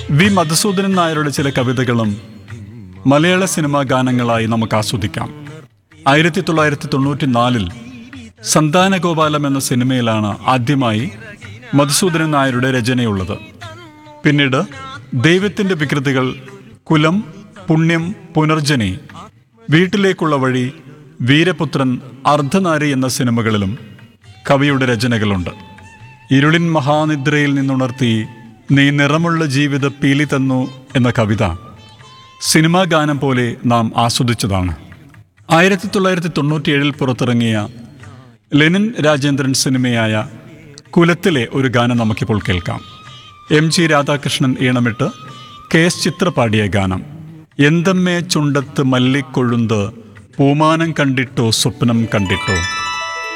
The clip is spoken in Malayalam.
വി മധുസൂദനൻ നായരുടെ ചില കവിതകളും മലയാള സിനിമാ ഗാനങ്ങളായി നമുക്ക് ആസ്വദിക്കാം ആയിരത്തി തൊള്ളായിരത്തി തൊണ്ണൂറ്റി നാലിൽ സന്താനഗോപാലം എന്ന സിനിമയിലാണ് ആദ്യമായി മധുസൂദനൻ നായരുടെ രചനയുള്ളത് പിന്നീട് ദൈവത്തിൻ്റെ വികൃതികൾ കുലം പുണ്യം പുനർജനി വീട്ടിലേക്കുള്ള വഴി വീരപുത്രൻ അർദ്ധനാരി എന്ന സിനിമകളിലും കവിയുടെ രചനകളുണ്ട് ഇരുളിൻ മഹാനിദ്രയിൽ നിന്നുണർത്തി നീ നിറമുള്ള ജീവിത പീലി തന്നു എന്ന കവിത സിനിമാ ഗാനം പോലെ നാം ആസ്വദിച്ചതാണ് ആയിരത്തി തൊള്ളായിരത്തി തൊണ്ണൂറ്റിയേഴിൽ പുറത്തിറങ്ങിയ ലെനിൻ രാജേന്ദ്രൻ സിനിമയായ കുലത്തിലെ ഒരു ഗാനം നമുക്കിപ്പോൾ കേൾക്കാം എം ജി രാധാകൃഷ്ണൻ ഈണമിട്ട് കെ എസ് ചിത്ര പാടിയ ഗാനം എന്തമ്മേ ചുണ്ടത്ത് മല്ലിക്കൊഴുന്ത് പൂമാനം കണ്ടിട്ടോ സ്വപ്നം കണ്ടിട്ടോ